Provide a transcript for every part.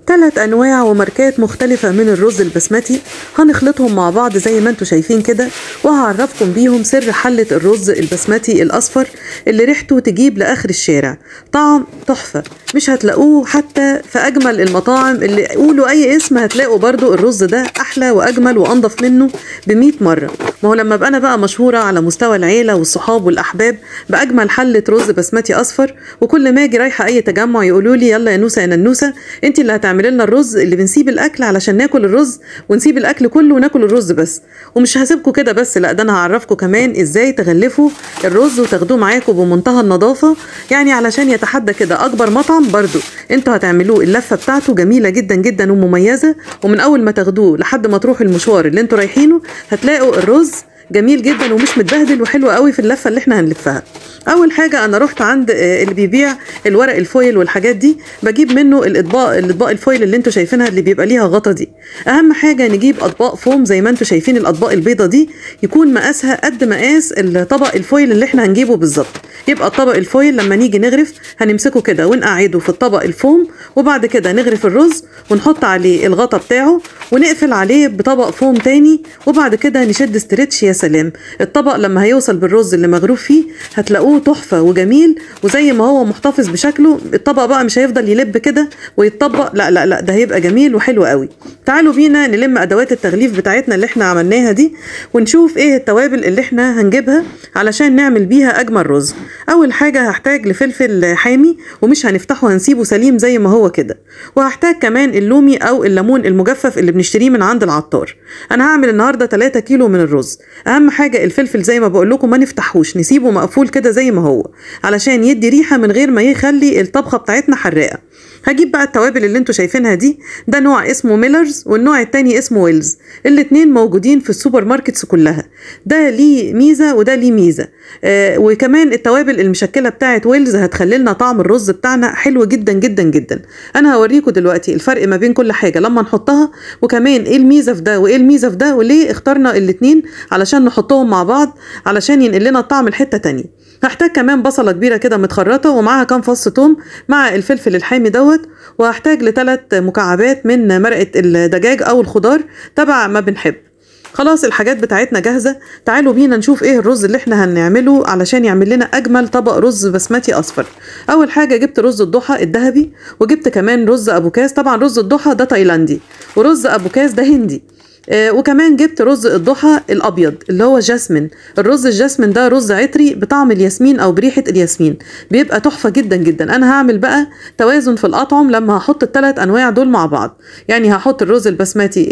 ثلاث انواع وماركات مختلفة من الرز البسمتي هنخلطهم مع بعض زي ما انتم شايفين كده وهعرفكم بيهم سر حلة الرز البسمتي الاصفر اللي ريحته تجيب لاخر الشارع طعم تحفة مش هتلاقوه حتى في اجمل المطاعم اللي قولوا اي اسم هتلاقوا برضو الرز ده احلى واجمل وانضف منه ب مرة ما هو لما ابقى انا بقى مشهورة على مستوى العيلة والصحاب والاحباب باجمل حلة رز بسمتي اصفر وكل ما اجي رايحة اي تجمع يقولوا لي يلا يا نوسة يا ننوسة انت اللي هتعملي لنا الرز اللي بنسيب الاكل علشان ناكل الرز ونسيب الاكل كله وناكل الرز بس ومش هسيبكم كده بس لا ده انا هعرفكم كمان ازاي تغلفوا الرز وتاخدوه معاكم بمنتهى النظافة يعني علشان يتحدى كده اكبر مطعم برضو انتوا هتعملوه اللفة بتاعته جميلة جدا جدا ومميزة ومن اول ما تاخدوه لحد ما تروحوا المشوار اللي انتوا رايحينه هتلاقوا الرز جميل جدا ومش متبهدل وحلو قوي في اللفه اللي احنا هنلفها اول حاجه انا رحت عند اللي بيبيع الورق الفويل والحاجات دي بجيب منه الاطباق الاطباق الفويل اللي انتوا شايفينها اللي بيبقى ليها غطا دي اهم حاجه نجيب اطباق فوم زي ما انتوا شايفين الاطباق البيضه دي يكون مقاسها قد مقاس الطبق الفويل اللي احنا هنجيبه بالظبط يبقى الطبق الفويل لما نيجي نغرف هنمسكه كده ونقعده في الطبق الفوم وبعد كده نغرف الرز ونحط عليه الغطا بتاعه ونقفل عليه بطبق فوم تاني وبعد كده نشد استرتش يا سلام الطبق لما هيوصل بالرز اللي مغروف فيه هتلاقوه تحفة وجميل وزي ما هو محتفظ بشكله الطبق بقى مش هيفضل يلب كده ويتطبق لا لا لا ده هيبقى جميل وحلو قوي تعالوا بينا نلم ادوات التغليف بتاعتنا اللي احنا عملناها دي ونشوف ايه التوابل اللي احنا هنجيبها علشان نعمل بيها اجمل رز اول حاجة هحتاج لفلفل حامي ومش هنفتحه هنسيبه سليم زي ما هو كده وهحتاج كمان اللومي او الليمون المجفف اللي بنشتريه من عند العطار انا هعمل النهارده 3 كيلو من الرز اهم حاجه الفلفل زي ما بقول لكم ما نفتحوش نسيبه مقفول كده زي ما هو علشان يدي ريحه من غير ما يخلي الطبخه بتاعتنا حراقه هجيب بقى التوابل اللي انتوا شايفينها دي ده نوع اسمه ميلرز والنوع التاني اسمه ويلز الاتنين موجودين في السوبر ماركتس كلها ده ليه ميزة وده ليه ميزة آه وكمان التوابل المشكلة بتاعة ويلز هتخلي لنا طعم الرز بتاعنا حلو جدا جدا جدا انا هوريكم دلوقتي الفرق ما بين كل حاجة لما نحطها وكمان ايه الميزة في ده وايه الميزة في ده وليه اخترنا الاتنين علشان نحطهم مع بعض علشان ينقل لنا الطعم لحتة تانية هحتاج كمان بصلة كبيرة كده متخرطة ومعاها كام فص توم مع الفلفل الحامي دوت وهحتاج لثلاث مكعبات من مرقة الدجاج أو الخضار تبع ما بنحب خلاص الحاجات بتاعتنا جاهزة تعالوا بينا نشوف ايه الرز اللي احنا هنعمله علشان يعمل لنا اجمل طبق رز بسمتي اصفر اول حاجة جبت رز الضحى الذهبي وجبت كمان رز ابو كاس طبعا رز الضحى ده تايلاندي ورز ابو كاس ده هندي آه وكمان جبت رز الضحى الابيض اللي هو جاسمين الرز الجاسمين ده رز عطري بطعم الياسمين او بريحه الياسمين بيبقى تحفه جدا جدا انا هعمل بقى توازن في الاطعم لما هحط الثلاث انواع دول مع بعض يعني هحط الرز البسمتي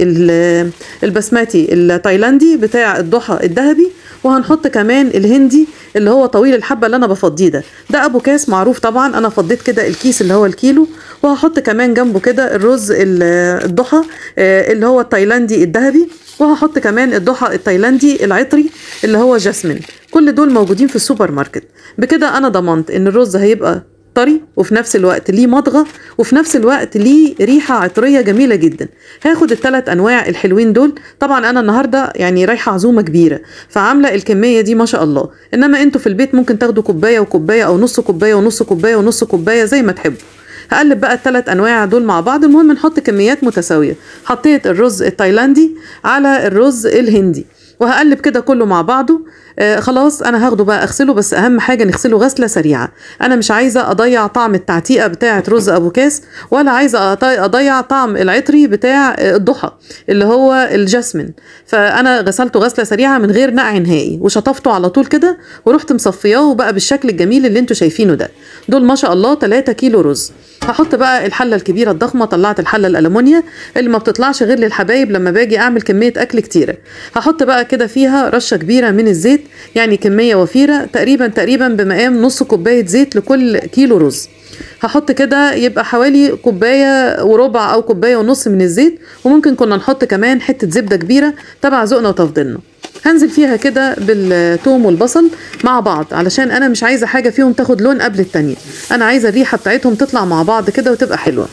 البسمتي التايلاندي بتاع الضحى الذهبي وهنحط كمان الهندي اللي هو طويل الحبه اللي انا بفضيه ده ده ابو كاس معروف طبعا انا فضيت كده الكيس اللي هو الكيلو وهحط كمان جنبه كده الرز الضحى اللي هو التايلاندي الذهبي وهحط كمان الضحى التايلاندي العطري اللي هو جاسمين كل دول موجودين في السوبر ماركت بكده انا ضمنت ان الرز هيبقى طري وفي نفس الوقت ليه مضغه وفي نفس الوقت ليه ريحه عطريه جميله جدا هاخد الثلاث انواع الحلوين دول طبعا انا النهارده يعني رايحه عزومه كبيره فعامله الكميه دي ما شاء الله انما انتوا في البيت ممكن تاخدوا كوبايه وكوبايه او نص كوبايه ونص كوبايه ونص كوبايه زي ما تحبوا هقلب بقى الثلاث انواع دول مع بعض المهم نحط كميات متساويه حطيت الرز التايلاندي على الرز الهندي وهقلب كده كله مع بعضه آه خلاص انا هاخده بقى اغسله بس اهم حاجه نغسله غسله سريعه انا مش عايزه اضيع طعم التعتيقه بتاعه رز ابو كاس ولا عايزه اضيع طعم العطري بتاع الضحى اللي هو الجاسمين فانا غسلته غسله سريعه من غير نقع نهائي وشطفته على طول كده ورحت مصفياه وبقى بالشكل الجميل اللي انتوا شايفينه ده دول ما شاء الله 3 كيلو رز هحط بقى الحله الكبيره الضخمه طلعت الحله الالومنيا اللي ما بتطلعش غير للحبايب لما باجي اعمل كميه اكل كتيره هحط بقى كده فيها رشه كبيره من الزيت يعني كميه وفيره تقريبا تقريبا بمقام نص كوبايه زيت لكل كيلو رز هحط كده يبقى حوالي كوبايه وربع او كوبايه ونص من الزيت وممكن كنا نحط كمان حته زبده كبيره تبع ذوقنا وتفضيلنا هنزل فيها كده بالثوم والبصل مع بعض علشان انا مش عايزه حاجه فيهم تاخد لون قبل التانية انا عايزه الريحه بتاعتهم تطلع مع بعض كده وتبقى حلوه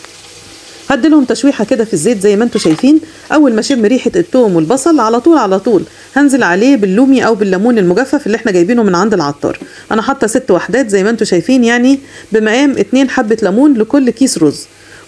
هديلهم تشويحه كده في الزيت زي ما انتم شايفين اول ما اشم ريحه الثوم والبصل على طول على طول هنزل عليه باللومي او بالليمون المجفف اللي احنا جايبينه من عند العطار انا حاطه ست وحدات زي ما انتم شايفين يعني بمقام اتنين حبه ليمون لكل كيس رز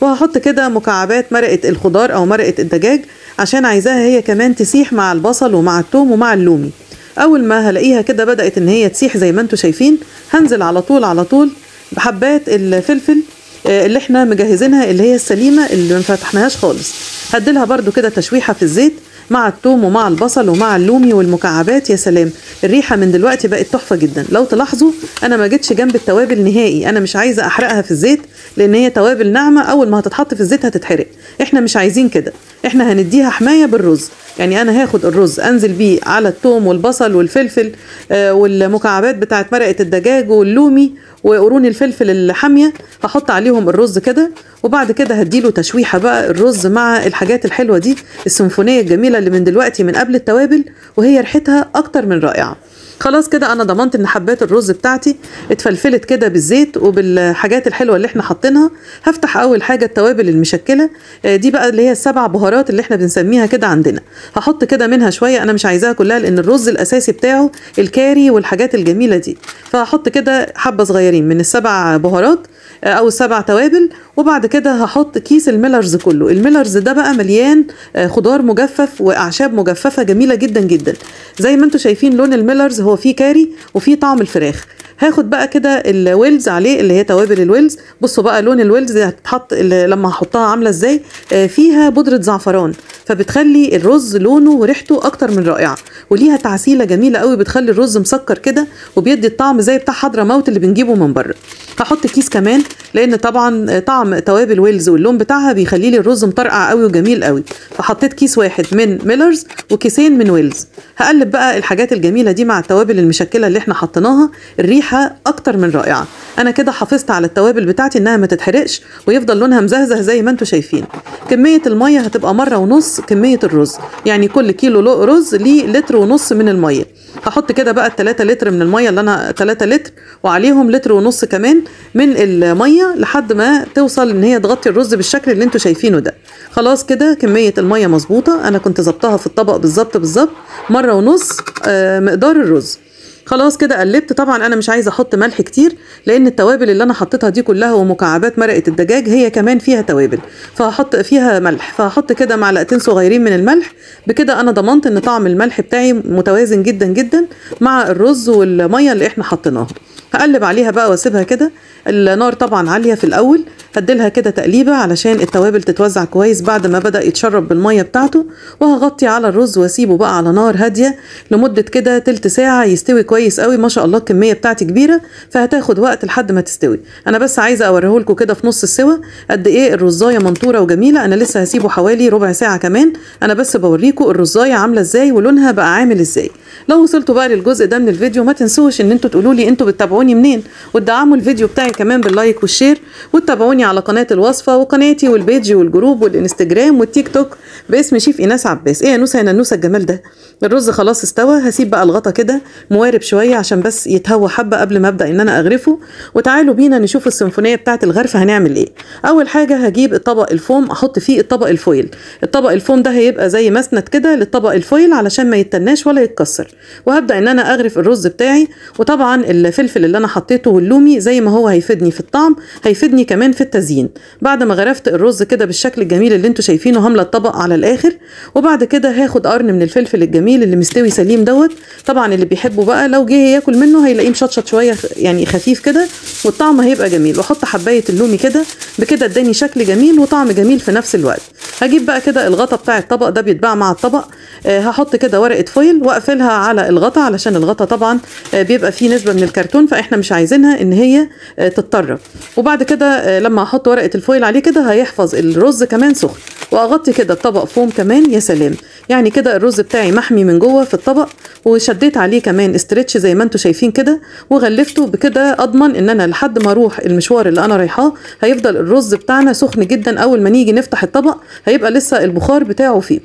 وهحط كده مكعبات مرقه الخضار او مرقه الدجاج عشان عايزاها هي كمان تسيح مع البصل ومع الثوم ومع اللومي اول ما هلاقيها كده بدات ان هي تسيح زي ما انتم شايفين هنزل على طول على طول بحبات الفلفل آه، اللي احنا مجهزينها اللي هي السليمه اللي ما فتحناهاش خالص هديلها برده كده تشويحه في الزيت مع الثوم ومع البصل ومع اللومي والمكعبات يا سلام الريحه من دلوقتي بقت تحفه جدا لو تلاحظوا انا ما جيتش جنب التوابل نهائي انا مش عايزه احرقها في الزيت لان هي توابل ناعمه اول ما هتتحط في الزيت هتتحرق احنا مش عايزين كده احنا هنديها حمايه بالرز يعني انا هاخد الرز انزل بيه على الثوم والبصل والفلفل آه والمكعبات بتاعت مرقه الدجاج واللومي وقرون الفلفل الحاميه هحط عليهم الرز كده وبعد كده هديله تشويحه بقى الرز مع الحاجات الحلوه دي السيمفونيه الجميله اللي من دلوقتي من قبل التوابل وهي ريحتها اكتر من رائعه خلاص كده انا ضمنت ان حبات الرز بتاعتي اتفلفلت كده بالزيت وبالحاجات الحلوه اللي احنا حاطينها هفتح اول حاجه التوابل المشكله آه، دي بقى اللي هي السبع بهارات اللي احنا بنسميها كده عندنا هحط كده منها شويه انا مش عايزاها كلها لان الرز الاساسي بتاعه الكاري والحاجات الجميله دي فهحط كده حبه صغيرين من السبع بهارات آه، او السبع توابل وبعد كده هحط كيس الميلرز كله الميلرز ده بقى مليان آه، خضار مجفف واعشاب مجففه جميله جدا جدا زي ما انتم شايفين لون الميلرز هو فيه كاري وفيه طعم الفراخ هاخد بقى كده الويلز عليه اللي هي توابل الويلز بصوا بقى لون الويلز دي هتتحط اللي لما هحطها عامله ازاي آه، فيها بودره زعفران فبتخلي الرز لونه وريحته اكتر من رائعه وليها تعسيله جميله قوي بتخلي الرز مسكر كده وبيدي الطعم زي بتاع حضرموت اللي بنجيبه من بره هحط كيس كمان لان طبعا طعم توابل ويلز واللون بتاعها بيخلي لي الرز مطرقع قوي وجميل قوي فحطيت كيس واحد من ميلرز وكيسين من ويلز هقلب بقى الحاجات الجميله دي مع التوابل المشكله اللي احنا حطيناها الريحه اكتر من رائعه انا كده حافظت على التوابل بتاعتي انها ما تتحرقش ويفضل لونها مزهزه زي ما انتم شايفين كميه الميه هتبقى مره ونص كميه الرز يعني كل كيلو لو رز ليه لتر ونص من الميه هحط كده بقى التلاتة لتر من الميه اللي انا 3 لتر وعليهم لتر ونص كمان من الميه لحد ما توصل ان هي تغطي الرز بالشكل اللي انتم شايفينه ده خلاص كده كميه الميه مظبوطه انا كنت ظبطها في الطبق بالظبط بالظبط مره ونص آه مقدار الرز خلاص كده قلبت طبعا انا مش عايزه احط ملح كتير لان التوابل اللي انا حطيتها دي كلها ومكعبات مرقه الدجاج هي كمان فيها توابل فهحط فيها ملح فهحط كده معلقتين صغيرين من الملح بكده انا ضمنت ان طعم الملح بتاعي متوازن جدا جدا مع الرز والميه اللي احنا حطيناها هقلب عليها بقى واسيبها كده النار طبعا عاليه في الاول هديلها كده تقليبه علشان التوابل تتوزع كويس بعد ما بدا يتشرب بالميه بتاعته وهغطي على الرز واسيبه بقى على نار هاديه لمده كده تلت ساعه يستوي كويس قوي ما شاء الله الكميه بتاعتي كبيره فهتاخد وقت لحد ما تستوي انا بس عايزه اوريهولكم كده في نص السوا قد ايه الرزايه منطوره وجميله انا لسه هسيبه حوالي ربع ساعه كمان انا بس بوريكم الرزايه عامله ازاي ولونها بقى عامل ازاي لو وصلتوا بقى للجزء ده من الفيديو ما تنسوش ان انتوا تقولوا لي انتوا بتتابعوني منين وتدعموا الفيديو بتاعي كمان باللايك والشير وتتابعوني على قناه الوصفه وقناتي والبيج والجروب والانستجرام والتيك توك باسم شيف ايناس عباس ايه يا نوسه يا ننوسه الجمال ده الرز خلاص استوى هسيب بقى الغطا كده موارب شويه عشان بس يتهوى حبه قبل ما ابدا ان انا اغرفه وتعالوا بينا نشوف السيمفونيه بتاعه الغرفه هنعمل ايه اول حاجه هجيب الطبق الفوم احط فيه الطبق الفويل الطبق الفوم ده هيبقى زي مسند كده للطبق الفويل علشان ما يتناش ولا يتكسر وهبدا ان انا اغرف الرز بتاعي وطبعا الفلفل اللي انا حطيته واللومي زي ما هو هيفيدني في الطعم هيفيدني كمان في التزيين بعد ما غرفت الرز كده بالشكل الجميل اللي انتوا شايفينه هملى الطبق على الاخر وبعد كده هاخد قرن من الفلفل الجميل اللي مستوي سليم دوت طبعا اللي بيحبه بقى لو جه ياكل منه هيلاقيه مشطشط شويه يعني خفيف كده والطعم هيبقى جميل واحط حبايه اللومي كده بكده اداني شكل جميل وطعم جميل في نفس الوقت هجيب بقى كده الغطا بتاع الطبق ده بيتباع مع الطبق آه هحط كده ورقه فويل واقفلها على الغطا علشان الغطا طبعا آه بيبقى فيه نسبه من الكرتون فاحنا مش عايزينها ان هي آه تتطرب وبعد كده آه لما احط ورقه الفويل عليه كده هيحفظ الرز كمان سخن واغطي كده الطبق فوم كمان يا سلام يعني كده الرز بتاعي محمي من جوه في الطبق وشديت عليه كمان استرتش زي ما انتم شايفين كده وغلفته بكده اضمن ان انا لحد ما اروح المشوار اللي انا رايحاه هيفضل الرز بتاعنا سخن جدا اول ما نيجي نفتح الطبق هيبقى لسه البخار بتاعه فيه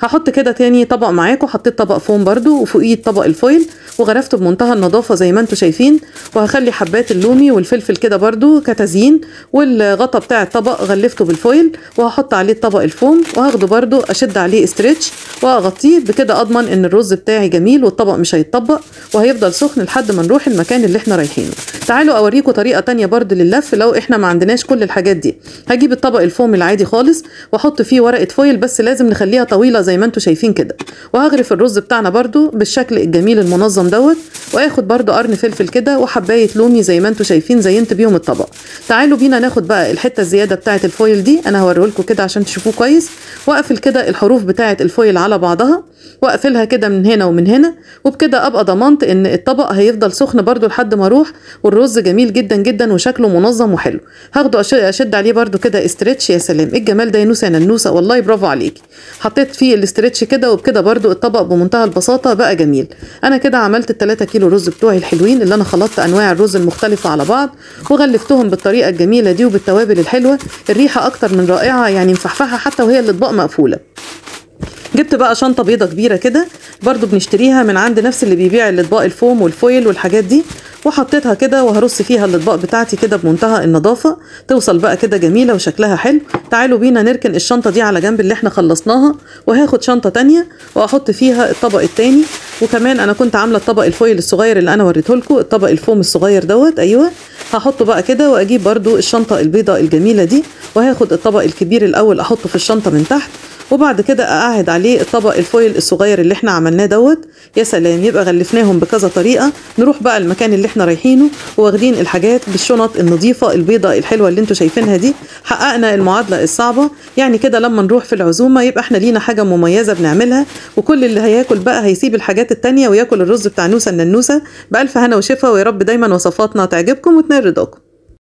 هحط كده تاني طبق معاكم حطيت طبق فوم برضو وفوقيه طبق الفويل وغرفته بمنتهى النظافة زي ما انتم شايفين وهخلي حبات اللومي والفلفل كده برضو كتزيين والغطا بتاع الطبق غلفته بالفويل وهحط عليه طبق الفوم وهاخده برضو اشد عليه استرتش واغطيه بكده اضمن ان الرز بتاعي جميل والطبق مش هيتطبق وهيفضل سخن لحد ما نروح المكان اللي احنا رايحينه تعالوا اوريكم طريقة تانية برضو لللف لو احنا ما عندناش كل الحاجات دي هجيب الطبق الفوم العادي خالص واحط فيه ورقة فويل بس لازم نخليها طويلة زي ما انتم شايفين كده وهغرف الرز بتاعنا برضو بالشكل الجميل المنظم دوت واخد برضو قرن فلفل كده وحباية لومي زي ما انتم شايفين زينت بيهم الطبق تعالوا بينا ناخد بقى الحتة الزيادة بتاعة الفويل دي انا هوريهولكم كده عشان تشوفوه كويس واقفل كده الحروف بتاعة الفويل على بعضها واقفلها كده من هنا ومن هنا وبكده ابقى ضمنت ان الطبق هيفضل سخن برضو لحد ما اروح والرز جميل جدا جدا وشكله منظم وحلو هاخده أش- اشد عليه برضو كده استرتش يا سلام ايه الجمال ده يا نوسه يا ننوسه والله برافو عليكي حطيت فيه الاسترتش كده وبكده برضو الطبق بمنتهى البساطه بقى جميل انا كده عملت ال 3 كيلو رز بتوعي الحلوين اللي انا خلطت انواع الرز المختلفه على بعض وغلفتهم بالطريقه الجميله دي وبالتوابل الحلوه الريحه اكتر من رائعه يعني مفحفحه حتى وهي الاطباق مقفوله جبت بقى شنطة بيضة كبيرة كده برضو بنشتريها من عند نفس اللي بيبيع الاطباق الفوم والفويل والحاجات دي وحطيتها كده وهرص فيها الاطباق بتاعتي كده بمنتهى النظافة توصل بقى كده جميلة وشكلها حلو تعالوا بينا نركن الشنطة دي على جنب اللي احنا خلصناها وهاخد شنطة تانية واحط فيها الطبق التاني وكمان انا كنت عاملة الطبق الفويل الصغير اللي انا وريته لكم الطبق الفوم الصغير دوت ايوه هحطه بقى كده واجيب برضو الشنطة البيضة الجميلة دي وهاخد الطبق الكبير الاول احطه في الشنطة من تحت وبعد كده اقعد عليه الطبق الفويل الصغير اللي احنا عملناه دوت يا سلام يبقى غلفناهم بكذا طريقه نروح بقى المكان اللي احنا رايحينه واخدين الحاجات بالشنط النظيفه البيضه الحلوه اللي انتوا شايفينها دي حققنا المعادله الصعبه يعني كده لما نروح في العزومه يبقى احنا لينا حاجه مميزه بنعملها وكل اللي هياكل بقى هيسيب الحاجات التانية وياكل الرز بتاع نوسه الننوسه بالف هنا وشفا ويا رب دايما وصفاتنا تعجبكم وتنال رضاكم